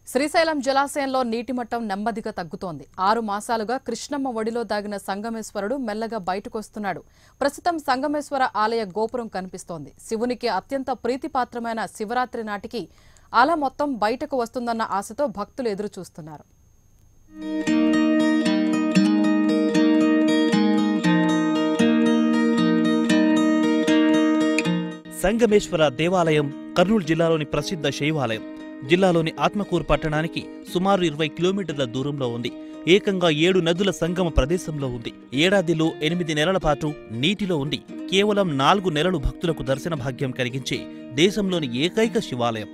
శ్రీశైలం జలాశయంలో నీటి మట్టం నెమ్మదిగా తగ్గుతోంది ఆరు మాసాలుగా కృష్ణమ్మ ఒడిలో దాగిన సంగమేశ్వరుడు మెల్లగా బయటకొస్తున్నాడు ప్రస్తుతం సంగమేశ్వర ఆలయ గోపురం కనిపిస్తోంది శివునికి అత్యంత ప్రీతిపాత్రమైన శివరాత్రి నాటికి అల మొత్తం బయటకు వస్తుందన్న ఆశతో భక్తులు ఎదురు చూస్తున్నారు సంగమేశ్వర దేవాలయం కర్నూలు జిల్లాలోని ప్రసిద్ధ శైవాలయం జిల్లాలోని ఆత్మకూరు పట్టణానికి సుమారు ఇరవై కిలోమీటర్ల దూరంలో ఉంది ఏకంగా ఏడు నదుల సంగమ ప్రదేశంలో ఉంది ఏడాదిలో ఎనిమిది నెలల పాటు నీటిలో ఉండి కేవలం నాలుగు నెలలు భక్తులకు దర్శన భాగ్యం కలిగించే దేశంలోని ఏకైక శివాలయం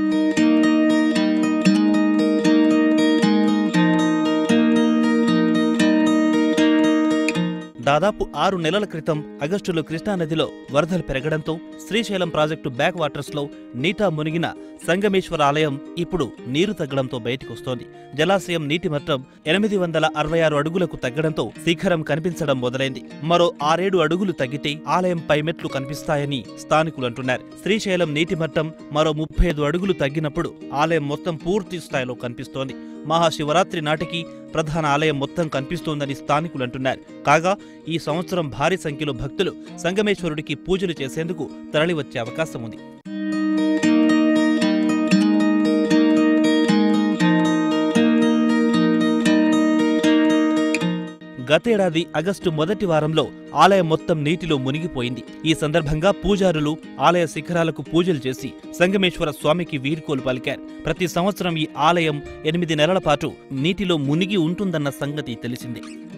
దాదాపు ఆరు నెలల క్రితం ఆగస్టులో కృష్ణానదిలో వరదలు పెరగడంతో శ్రీశైలం ప్రాజెక్టు బ్యాక్ వాటర్స్ లో నీటా మునిగిన సంగమేశ్వర ఆలయం ఇప్పుడు నీరు తగ్గడంతో బయటకొస్తోంది జలాశయం నీటి మట్టం ఎనిమిది వందల అరవై ఆరు అడుగులకు తగ్గడంతో శిఖరం కనిపించడం మొదలైంది మరో ఆరేడు అడుగులు తగ్గితే ఆలయం పై మెట్లు కనిపిస్తాయని స్థానికులు అంటున్నారు శ్రీశైలం నీటి మట్టం మరో ముప్పై ఐదు అడుగులు తగ్గినప్పుడు ఆలయం మొత్తం పూర్తి స్థాయిలో కనిపిస్తోంది మహాశివరాత్రి నాటికి ప్రధాన ఆలయం మొత్తం కనిపిస్తోందని స్థానికులు అంటున్నారు కాగా ఈ సంవత్సరం భారీ సంఖ్యలో భక్తులు సంగమేశ్వరుడికి పూజలు చేసేందుకు తరలివచ్చే అవకాశం ఉంది గతేడాది ఆగస్టు మొదటి వారంలో ఆలయం మొత్తం నీటిలో మునిగిపోయింది ఈ సందర్భంగా పూజారులు ఆలయ శిఖరాలకు పూజలు చేసి సంగమేశ్వర స్వామికి వీడ్కోలు పలికారు ప్రతి సంవత్సరం ఈ ఆలయం ఎనిమిది నెలల పాటు నీటిలో మునిగి ఉంటుందన్న సంగతి తెలిసిందే